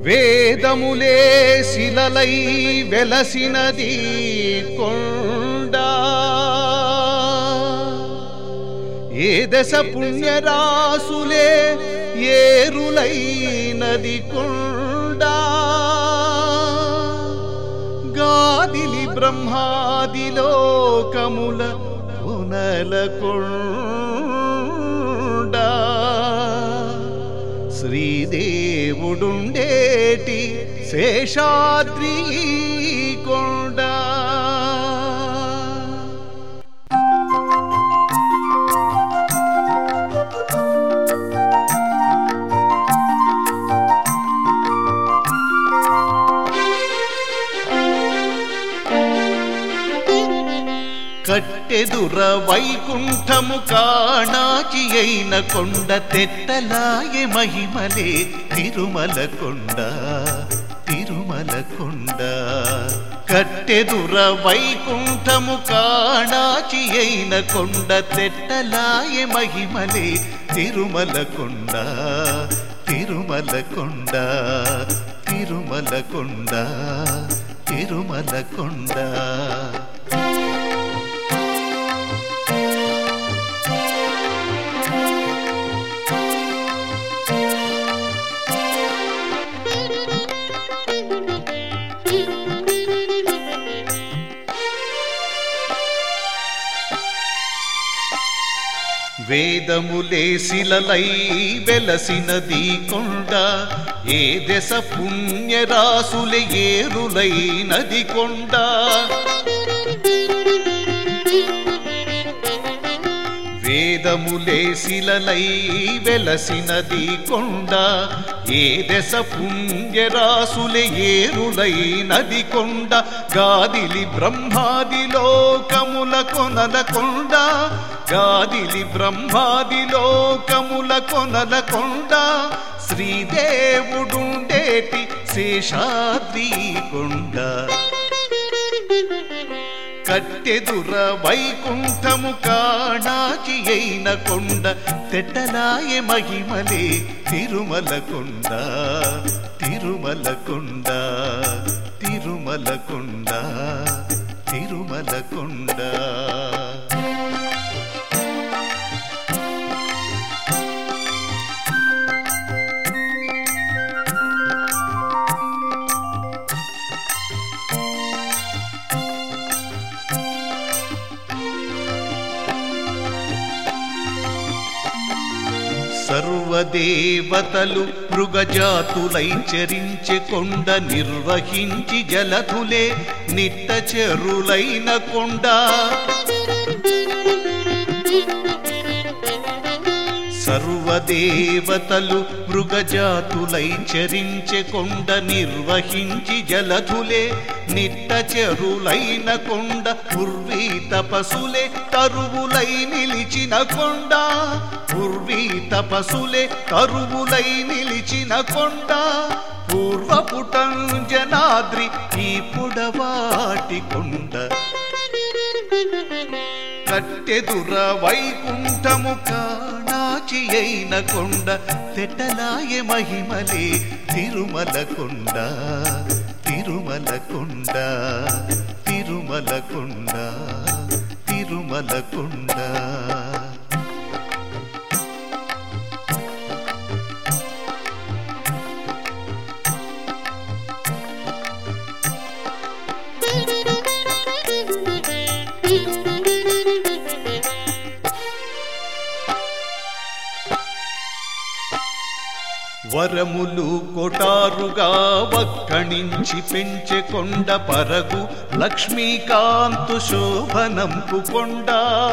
వేదములే శిలలై వెలసినది కొండ ఏ దశ పుణ్యరాసులే ఏరులైనది కొండ గాదిలి బ్రహ్మాది లోకముల పునల కొండ శ్రీదేవుడుండేటి శేషాద్రి కొండ కట్టెదుర వైకుంఠము కాణాచి అయిన కొండ తెట్టలాయే మహిమలే తిరుమల కొండ తిరుమల కొండ కట్టెదుర వైకుంఠము కాణాచి అయిన కొండ తెట్టలాయే మహిమలే తిరుమల కొండ తిరుమల కొండ తిరుమల కొండ తిరుమల కొండ వేదములే శిలలై వెలసినది కొండ ఏ దశ పుణ్యరాసులే ఏరులై నది కొండ వేదములే శిలలై వెలసినది కొండ ఏ దశ పుణ్యరాసులే ఏరులై నది కొండ గాదిలి బ్రహ్మాది లోకముల కొనల కొండ గాదిలి బ్రహ్మాది లోకముల కొనల కొండ శ్రీదేవుడుండేటి శేషాద్రి కొండ కట్టెదుర వైకుంఠము కాణాచి అయిన కొండ తెట్టలాయ మహిమలే తిరుమల కొండ తిరుమల కొండ తిరుమల కొండ తిరుమల కొండ సర్వదేవతలు మృగజాతులై చరించె కొండ నిర్వహించి జలధులే నిట్ట చెరులైన కొండ సర్వదేవతలు మృగజాతులై చరించె కొండ నిర్వహించి జలధులే నిట్ట చెరులైన కొండ పూర్వీ తపసులే తరువులై నిలిచిన కొండ పూర్వీ తపసులే తరువులై నిలిచిన కొండ పూర్వపుటంజనాద్రి ఈ పుడవాటి కొండ కట్టెదుర వైకుంఠము కాణాచి అయిన కొండ తెట్టలాయ మహిమలే తిరుమల కొండ తిరుమల కొండ తిరుమల కొండ తిరుమల కొండ వరములు కొటారుగా వక్కణించి పెంచె కొండ పరగు లక్ష్మీకాంతు శోభనంపు కొండ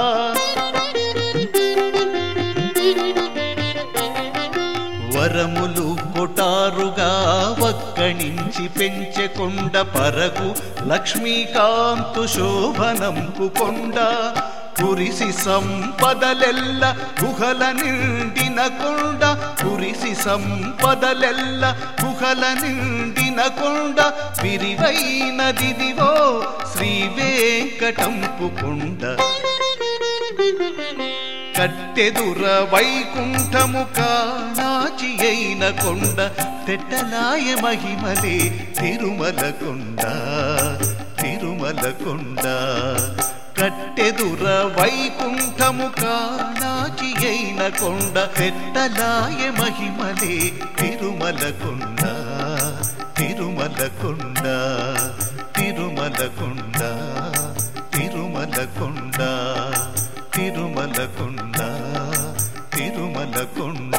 వరములు కొటారుగా వక్కణించి పెంచె కొండ పరగు లక్ష్మీకాంతు శోభనంపు కొండ కురిసి సంపదలెల్ల గుహల నిండిన కొండ కురిసి సంపదలెల్ల గుహల నిండిన కొండ విరివైనదిదివో శ్రీ వెంకటంపు కొండ కట్టెదుర వైకుంఠము కాణాచి అయిన కొండ తెట్టలాయ మహిమలే తిరుమల కొండ తిరుమల కొండ కట్టెదుర వైకుంఠము కాణాచి అయిన కొండ తెట్టలాయ మహిమలే తిరుమల కొండ తిరుమల కొండ తిరుమల కొండ తిరుమల కొండ తిరుమల కొండ తిరుమల కొండ